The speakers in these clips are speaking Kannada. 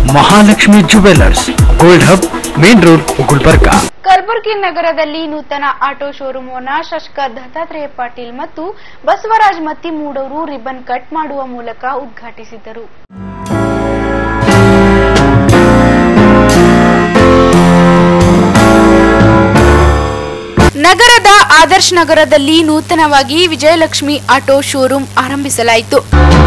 Mahalakshmi jewellers gold hub main road Gulbarga Kalaburagi ನಗರದಲ್ಲಿ ನೂತನ ಆಟೋ ಶೋರೂಮ್ ಅನ್ನ ಶಾಸಕ ದತ್ತಾತ್ರೇಯ ಪಾಟೀಲ್ ಮತ್ತು ಬಸವರಾಜ್ ಮತ್ತಿಮೂಡವರು ರಿಬ್ಬನ್ ಕಟ್ ಮಾಡುವ ಮೂಲಕ ಉದ್ಘಾಟಿಸಿದರು ನಗರದ ಆದರ್ಶ್ ನಗರದಲ್ಲಿ ನೂತನವಾಗಿ ವಿಜಯಲಕ್ಷ್ಮಿ ಆಟೋ ಶೋರೂಮ್ ಆರಂಭಿಸಲಾಯಿತು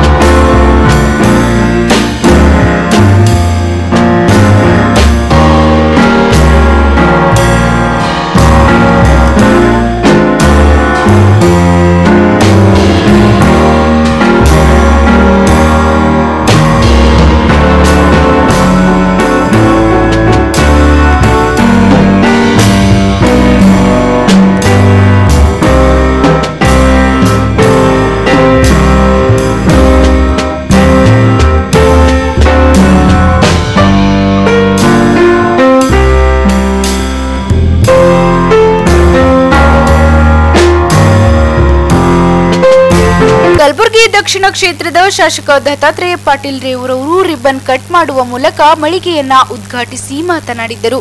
ಕಲಬುರಗಿ ದಕ್ಷಿಣ ಕ್ಷೇತ್ರದ ಶಾಸಕ ದತ್ತಾತ್ರೇಯ ಪಾಟೀಲ್ ರೇವರವರು ರಿಬ್ಬನ್ ಕಟ್ ಮಾಡುವ ಮೂಲಕ ಮಳಿಗೆಯನ್ನ ಉದ್ಘಾಟಿಸಿ ಮಾತನಾಡಿದರು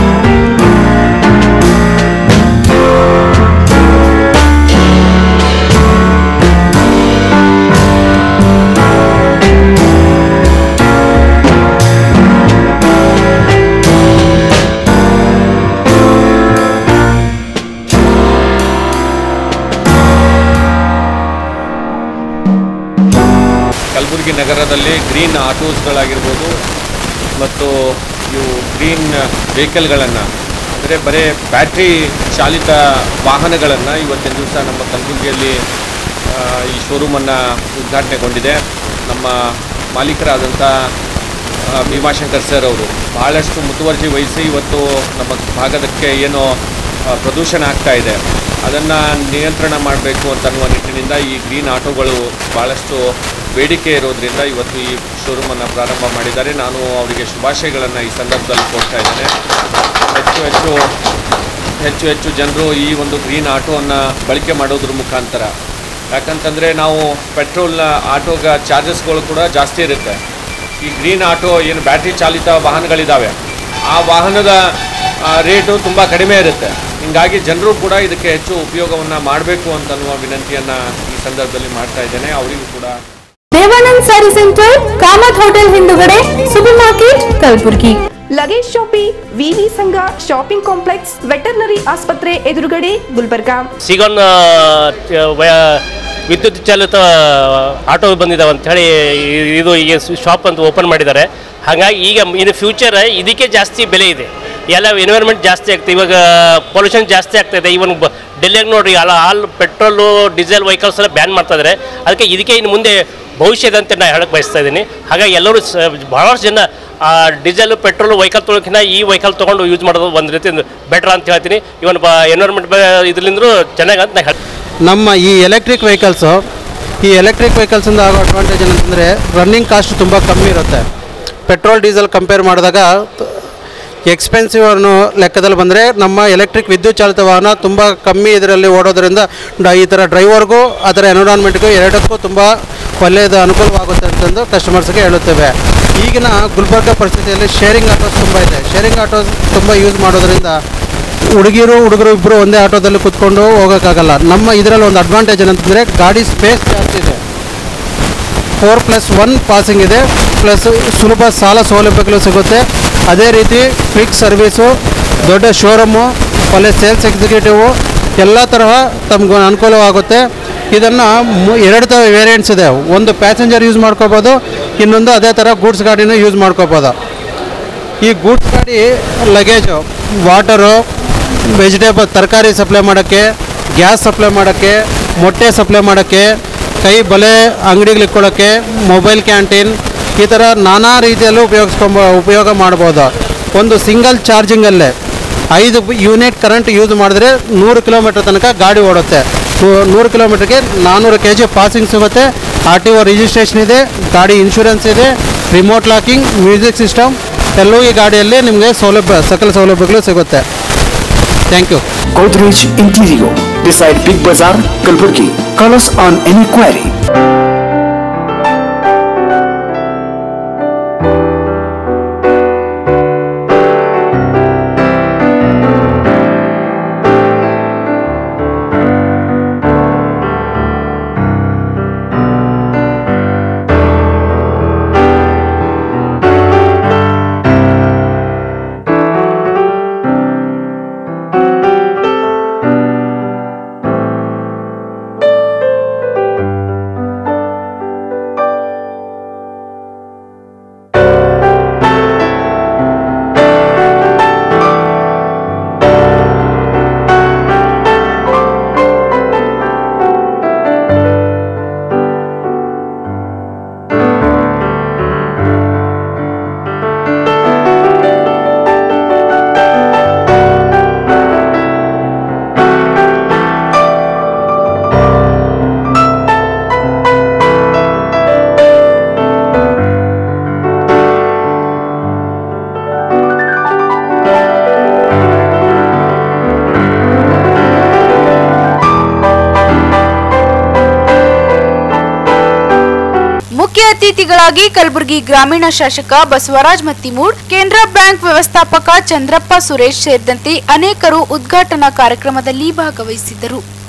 ಕಲಬುರಗಿ ನಗರದಲ್ಲಿ ಗ್ರೀನ್ ಆಟೋಸ್ಗಳಾಗಿರ್ಬೋದು ಮತ್ತು ಇವು ಗ್ರೀನ್ ವೆಹಿಕಲ್ಗಳನ್ನು ಅಂದರೆ ಬರೀ ಬ್ಯಾಟ್ರಿ ಚಾಲಿತ ವಾಹನಗಳನ್ನು ಇವತ್ತಿನ ದಿವಸ ನಮ್ಮ ಕಲಬುರಗಿಯಲ್ಲಿ ಆ, ಈ ಶೋರೂಮನ್ನು ಉದ್ಘಾಟನೆಗೊಂಡಿದೆ ನಮ್ಮ ಮಾಲೀಕರಾದಂಥ ಆ, ಭೀಮಾಶಂಕರ್ ಸರ್ ಅವರು ಭಾಳಷ್ಟು ಮುತುವರ್ಜಿ ವಹಿಸಿ ಇವತ್ತು ನಮ್ಮ ಭಾಗದಕ್ಕೆ ಏನು ಆ, ಪ್ರದೂಷಣ ಆಗ್ತಾ ಇದೆ ಅದನ್ನು ನಿಯಂತ್ರಣ ಮಾಡಬೇಕು ಅಂತನ್ನುವ ನಿಟ್ಟಿನಿಂದ ಈ ಗ್ರೀನ್ ಆಟೋಗಳು ಭಾಳಷ್ಟು ಬೇಡಿಕೆ ಇರೋದ್ರಿಂದ ಇವತ್ತು ಈ ಶೋರೂಮನ್ನು ಪ್ರಾರಂಭ ಮಾಡಿದ್ದಾರೆ ನಾನು ಅವರಿಗೆ ಶುಭಾಶಯಗಳನ್ನು ಈ ಸಂದರ್ಭದಲ್ಲಿ ಕೊಡ್ತಾ ಇದ್ದೇನೆ ಹೆಚ್ಚು ಹೆಚ್ಚು ಹೆಚ್ಚು ಹೆಚ್ಚು ಜನರು ಈ ಒಂದು ಗ್ರೀನ್ ಆಟೋವನ್ನು ಬಳಕೆ ಮಾಡೋದ್ರ ಮುಖಾಂತರ ಯಾಕಂತಂದರೆ ನಾವು ಪೆಟ್ರೋಲ್ನ ಆಟೋಗ ಚಾರ್ಜಸ್ಗಳು ಕೂಡ ಜಾಸ್ತಿ ಇರುತ್ತೆ ಈ ಗ್ರೀನ್ ಆಟೋ ಏನು ಬ್ಯಾಟ್ರಿ ಚಾಲಿತ ವಾಹನಗಳಿದ್ದಾವೆ ಆ ವಾಹನದ ಆ, ರೇಟು ತುಂಬ ಕಡಿಮೆ ಇರುತ್ತೆ ಹೀಗಾಗಿ ಜನರು ಕೂಡ ಇದಕ್ಕೆ ಹೆಚ್ಚು ಉಪಯೋಗವನ್ನು ಮಾಡಬೇಕು ಅಂತನ್ನುವ ವಿನಂತಿಯನ್ನು ಈ ಸಂದರ್ಭದಲ್ಲಿ ಮಾಡ್ತಾ ಇದ್ದೇನೆ ಅವರಿಗೂ ಕೂಡ ದೇವಾನಂದ್ ಸ್ಯಾರಿ ಸೆಂಟರ್ ಕಾಮತ್ ಹೋಟೆಲ್ ಹಿಂದುಗಡೆ super market Kalaburagi luggage shoppe ವಿವಿ ಸಂಘ ಶಾಪಿಂಗ್ ಕಾಂಪ್ಲೆಕ್ಸ್ ವೆಟರ್ನರಿ ಆಸ್ಪತ್ರೆ ಎದುರುಗಡೆ ಗುಲ್ಬರ್ಗಾ ಸಿಗೋನ್ ವಿದ್ಯುತ್ ಚಾಲಿತ ಆಟೋ ಬಂದಿದ್ದಾವೆ ಅಂಥೇಳಿ ಇದು ಈಗ ಶಾಪ್ ಅಂತ ಓಪನ್ ಮಾಡಿದ್ದಾರೆ ಹಾಗಾಗಿ ಈಗ ಇನ್ ಫ್ಯೂಚರ್ ಇದಕ್ಕೆ ಜಾಸ್ತಿ ಬೆಲೆ ಇದೆ ಎಲ್ಲ ಎನ್ವೈರ್ಮೆಂಟ್ ಜಾಸ್ತಿ ಆಗ್ತದೆ ಇವಾಗ ಪೊಲ್ಯೂಷನ್ ಜಾಸ್ತಿ ಆಗ್ತಾ ಇದೆ ಇವನ್ ಬ ಡೆಲ್ಲಿಯಾಗ ನೋಡ್ರಿ ಅಲ್ಲ ಆಲ್ ಪೆಟ್ರೋಲು ಡೀಸೆಲ್ ವೆಹಿಕಲ್ಸ್ ಎಲ್ಲ ಬ್ಯಾನ್ ಮಾಡ್ತಾ ಇದ್ದಾರೆ ಅದಕ್ಕೆ ಇದಕ್ಕೆ ಇನ್ನು ಮುಂದೆ ಭವಿಷ್ಯದ ಅಂತ ನಾನು ಹೇಳಕ್ಕೆ ಬಯಸ್ತಾ ಇದ್ದೀನಿ ಹಾಗಾಗಿ ಎಲ್ಲರೂ ಸ ಭಾಳಷ್ಟು ಜನ ಆ ಡೀಸೆಲ್ ಪೆಟ್ರೋಲ್ ವೆಹಿಕಲ್ ತೊಗೊಳಕಿಂತ ಈ ವೆಹಿಕಲ್ ತೊಗೊಂಡು ಯೂಸ್ ಮಾಡೋದು ಒಂದು ರೀತಿ ಬೆಟರ್ ಅಂತ ಹೇಳ್ತೀನಿ ಇವನ್ ಬ ಎನ್ವೈರ್ಮೆಂಟ್ ಇದರಿಂದ ಚೆನ್ನಾಗಿ ಅಂತ ನಾನು ಹೇಳ್ತೀನಿ ನಮ್ಮ ಈ ಎಲೆಕ್ಟ್ರಿಕ್ ವೆಹಿಕಲ್ಸು ಈ ಎಲೆಕ್ಟ್ರಿಕ್ ವೆಹಿಕಲ್ಸಿಂದ ಆಗೋ ಅಡ್ವಾಂಟೇಜ್ ಏನಂತಂದರೆ ರನ್ನಿಂಗ್ ಕಾಸ್ಟ್ ತುಂಬ ಕಮ್ಮಿ ಇರುತ್ತೆ ಪೆಟ್ರೋಲ್ ಡೀಸೆಲ್ ಕಂಪೇರ್ ಮಾಡಿದಾಗ ಎಕ್ಸ್ಪೆನ್ಸಿವ್ ಅನ್ನೋ ಲೆಕ್ಕದಲ್ಲಿ ಬಂದರೆ ನಮ್ಮ ಎಲೆಕ್ಟ್ರಿಕ್ ವಿದ್ಯುತ್ ಚಾಲಿತ ವಾಹನ ತುಂಬ ಕಮ್ಮಿ ಇದರಲ್ಲಿ ಓಡೋದ್ರಿಂದ ಡ- ಈ ಥರ ಡ್ರೈವರ್ಗೂ ಅದರ ಎನ್ವಿರಾನ್ಮೆಂಟ್ಗೂ ಎರಡಕ್ಕೂ ತುಂಬ ಒಳ್ಳೆಯದು ಅನುಕೂಲವಾಗುತ್ತೆ ಅಂತಂದು ಕಸ್ಟಮರ್ಸ್ಗೆ ಹೇಳುತ್ತೇವೆ ಈಗಿನ ಗುಲ್ಬರ್ಗ ಪರಿಸ್ಥಿತಿಯಲ್ಲಿ ಶೇರಿಂಗ್ ಆಟೋಸ್ ತುಂಬ ಇದೆ ಶೇರಿಂಗ್ ಆಟೋಸ್ ತುಂಬ ಯೂಸ್ ಮಾಡೋದ್ರಿಂದ ಹುಡುಗಿರು ಹುಡುಗರು ಇಬ್ಬರು ಒಂದೇ ಆಟೋದಲ್ಲಿ ಕುತ್ಕೊಂಡು ಹೋಗೋಕ್ಕಾಗಲ್ಲ ನಮ್ಮ ಇದರಲ್ಲಿ ಒಂದು ಅಡ್ವಾಂಟೇಜ್ ಏನಂತಂದರೆ ಗಾಡಿ ಸ್ಪೇಸ್ ಜಾಸ್ತಿ ಇದೆ ಫೋರ್ ಪ್ಲಸ್ ಒನ್ ಪಾಸಿಂಗ್ ಇದೆ ಪ್ಲಸ್ ಸುಲಭ ಸಾಲ ಸೌಲಭ್ಯಗಳು ಸಿಗುತ್ತೆ ಅದೇ ರೀತಿ ಕ್ವಿಕ್ ಸರ್ವೀಸು ದೊಡ್ಡ ಶೋರೂಮು ಒಳ್ಳೆ ಸೇಲ್ಸ್ ಎಕ್ಸಿಕ್ಯೂಟಿವು ಎಲ್ಲ ತರಹ ತಮ್ಗೆ ಅನುಕೂಲವಾಗುತ್ತೆ ಇದನ್ನು ಎರಡು ಥರ ವೇರಿಯಂಟ್ಸ್ ಇದೆ ಒಂದು ಪ್ಯಾಸೆಂಜರ್ ಯೂಸ್ ಮಾಡ್ಕೋಬೋದು ಇನ್ನೊಂದು ಅದೇ ಥರ ಗೂಡ್ಸ್ ಗಾಡಿನೂ ಯೂಸ್ ಮಾಡ್ಕೋಬೋದು ಈ ಗೂಡ್ಸ್ ಗಾಡಿ ಲಗೇಜು ವಾಟರು ವೆಜಿಟೇಬಲ್ ತರಕಾರಿ ಸಪ್ಲೈ ಮಾಡೋಕ್ಕೆ ಗ್ಯಾಸ್ ಸಪ್ಲೈ ಮಾಡೋಕ್ಕೆ ಮೊಟ್ಟೆ ಸಪ್ಲೈ ಮಾಡೋಕ್ಕೆ ಕೈ ಬಲೆ ಅಂಗಡಿಗಳು ಇಟ್ಕೊಳ್ಳೋಕ್ಕೆ ಮೊಬೈಲ್ ಕ್ಯಾಂಟೀನ್ ಈ ಥರ ನಾನಾ ರೀತಿಯಲ್ಲೂ ಉಪಯೋಗಿಸ್ಕೊಂಬ ಉಪಯೋಗ ಮಾಡ್ಬೋದು ಒಂದು ಸಿಂಗಲ್ ಚಾರ್ಜಿಂಗಲ್ಲೇ ಐದು ಯೂನಿಟ್ ಕರೆಂಟ್ ಯೂಸ್ ಮಾಡಿದ್ರೆ ನೂರು ಕಿಲೋಮೀಟ್ರ್ ತನಕ ಗಾಡಿ ಓಡುತ್ತೆ ನೂ- ನೂರು ಕಿಲೋಮೀಟ್ರಿಗೆ ನಾನ್ನೂರು ಕೆ ಜಿ ಪಾಸಿಂಗ್ ಸಿಗುತ್ತೆ ಆರ್ ಟಿ ಒ ರಿಜಿಸ್ಟ್ರೇಷನ್ ಇದೆ ಗಾಡಿ ಇನ್ಶೂರೆನ್ಸ್ ಇದೆ ರಿಮೋಟ್ ಲಾಕಿಂಗ್ ಮ್ಯೂಸಿಕ್ ಸಿಸ್ಟಮ್ ಎಲ್ಲವೂ ಈ ಗಾಡಿಯಲ್ಲಿ ನಿಮಗೆ ಸೌಲಭ್ಯ ಸಕಲ ಸೌಲಭ್ಯಗಳು ಸಿಗುತ್ತೆ thank you Godrej Interior beside Big Bazaar, Kalburgi. Call us on any query. ಮುಖ್ಯ ಅತಿಥಿಗಳಾಗಿ ಕಲಬುರಗಿ ಗ್ರಾಮೀಣ ಶಾಸಕ ಬಸವರಾಜ್ ಮತ್ತಿಮೂಡ್ ಕೇಂದ್ರ ಬ್ಯಾಂಕ್ ವ್ಯವಸ್ಥಾಪಕ ಚಂದ್ರಪ್ಪ ಸುರೇಶ್ ಸೇರಿದಂತೆ ಅನೇಕರು ಉದ್ಘಾಟನಾ ಕಾರ್ಯಕ್ರಮದಲ್ಲಿ ಭಾಗವಹಿಸಿದ್ದರು